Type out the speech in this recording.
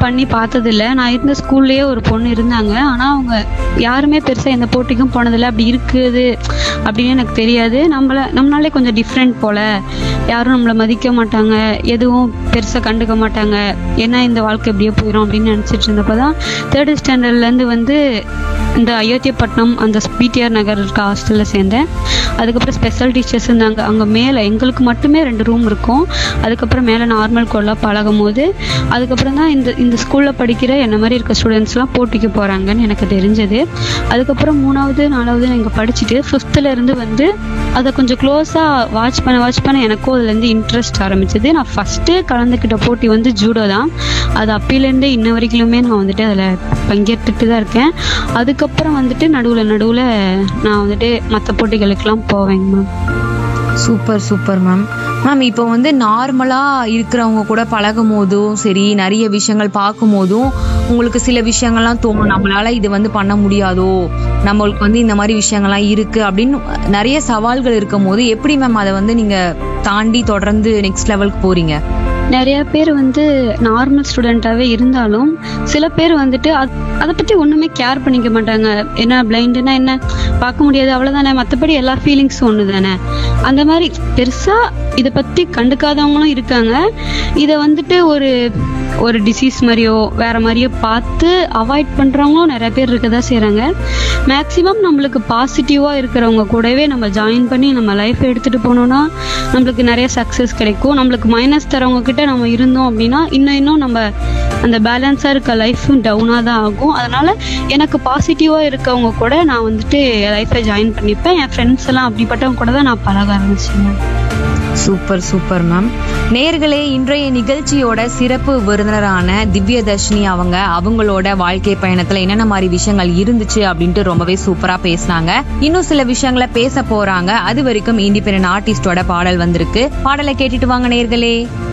பண்ணி பார்த்ததில்ல நான் இருந்த ஸ்கூல்லேயே ஒரு பொண்ணு இருந்தாங்க ஆனால் அவங்க யாருமே பெருசாக எந்த போட்டிக்கும் போனதில்லை அப்படி இருக்குது அப்படின்னு எனக்கு தெரியாது நம்மள நம்மளாலே கொஞ்சம் டிஃப்ரெண்ட் போல யாரும் நம்மளை மதிக்க மாட்டாங்க எதுவும் பெருசாக கண்டுக்க மாட்டாங்க ஏன்னா இந்த வாழ்க்கை எப்படியோ போயிடும் அப்படின்னு நினச்சிட்டு இருந்தப்போ தான் தேர்ட் ஸ்டாண்டர்ட்லேருந்து வந்து இந்த அயோத்தியப்பட்டினம் அந்த பிடிஆர் நகர் இருக்க ஹாஸ்டலில் சேர்ந்தேன் அதுக்கப்புறம் ஸ்பெஷல் டீச்சர்ஸ் இருந்தாங்க அங்கே மேலே எங்களுக்கு மட்டுமே ரெண்டு ரூம் இருக்கும் அதுக்கப்புறம் மேலே நார்மல் கோல்லாம் பழகும் போது அதுக்கப்புறம் தான் இந்த இந்த ஸ்கூலில் படிக்கிற என்ன மாதிரி இருக்க ஸ்டூடெண்ட்ஸ்லாம் போட்டிக்கு போகிறாங்கன்னு எனக்கு தெரிஞ்சது அதுக்கப்புறம் மூணாவது நாலாவது நான் இங்கே படிச்சுட்டு ஃபிஃப்த்தில் இருந்து வந்து அதை கொஞ்சம் க்ளோஸாக வாட்ச் பண்ண வாட்ச் பண்ண எனக்கும் அதுலேருந்து இன்ட்ரெஸ்ட் ஆரம்பிச்சது நான் ஃபஸ்ட்டு கலந்துக்கிட்ட போட்டி வந்து ஜூடோ தான் அது அப்பையிலேருந்தே இன்ன வரைக்குமே நான் வந்துட்டு அதில் பங்கேற்றுட்டு தான் இருக்கேன் அதுக்கப்புறம் வந்துட்டு நடுவில் நடுவில் நான் வந்துட்டு மற்ற போட்டிகளுக்கெல்லாம் போவேங்க ma'am super super ma'am ma'am இப்போ வந்து நார்மலா இருக்கிறவங்க கூட பழகும் போதும் சரி நிறைய விஷயங்கள் பார்க்கும் போதும் உங்களுக்கு சில விஷயங்கள்லாம் தோணும் நம்மளால இது வந்து பண்ண முடியாதோ நம்மளுக்கு வந்து இந்த மாதிரி விஷயங்கள்லாம் இருக்கு அப்படின்னு நிறைய சவால்கள் இருக்கும் போது எப்படி மேம் அதை வந்து நீங்க தாண்டி தொடர்ந்து நெக்ஸ்ட் லெவலுக்கு போறீங்க நிறைய பேர் வந்து நார்மல் ஸ்டூடெண்ட்டாகவே இருந்தாலும் சில பேர் வந்துட்டு அது அதை பற்றி ஒன்றுமே கேர் பண்ணிக்க மாட்டாங்க என்ன பிளைண்டுனா என்ன பார்க்க முடியாது அவ்வளோதானே மற்றபடி எல்லா ஃபீலிங்ஸும் ஒன்று தானே அந்த மாதிரி பெருசாக இதை பற்றி கண்டுக்காதவங்களும் இருக்காங்க இதை வந்துட்டு ஒரு ஒரு டிசீஸ் மாதிரியோ வேற மாதிரியோ பார்த்து அவாய்ட் பண்ணுறவங்களும் நிறைய பேர் இருக்க தான் செய்கிறாங்க மேக்ஸிமம் நம்மளுக்கு பாசிட்டிவாக இருக்கிறவங்க கூடவே நம்ம ஜாயின் பண்ணி நம்ம லைஃப் எடுத்துகிட்டு போனோம்னா நம்மளுக்கு நிறைய சக்ஸஸ் கிடைக்கும் நம்மளுக்கு மைனஸ் தரவங்க கிட்ட நம்ம இருந்தோம் அப்படின்னா இன்னும் இன்னும் நம்ம அந்த பேலன்ஸாக இருக்க லைஃப்பும் டவுனாக தான் ஆகும் அதனால எனக்கு பாசிட்டிவாக இருக்கவங்க கூட நான் வந்துட்டு லைஃப்பை ஜாயின் பண்ணிப்பேன் என் ஃப்ரெண்ட்ஸ் எல்லாம் அப்படிப்பட்டவங்க கூட தான் நான் பழக ஆரம்பிச்சேன் சூப்பர் சூப்பர் மேம் நேர்களே இன்றைய நிகழ்ச்சியோட சிறப்பு விருந்தினரான திவ்ய தர்ஷினி அவங்க அவங்களோட வாழ்க்கை பயணத்துல என்னென்ன மாதிரி விஷயங்கள் இருந்துச்சு அப்படின்ட்டு ரொம்பவே சூப்பரா பேசினாங்க இன்னும் சில விஷயங்களை பேச போறாங்க அது வரைக்கும் இண்டிபெண்டன்ட் ஆர்டிஸ்டோட பாடல் வந்திருக்கு பாடலை கேட்டுட்டு வாங்க நேர்களே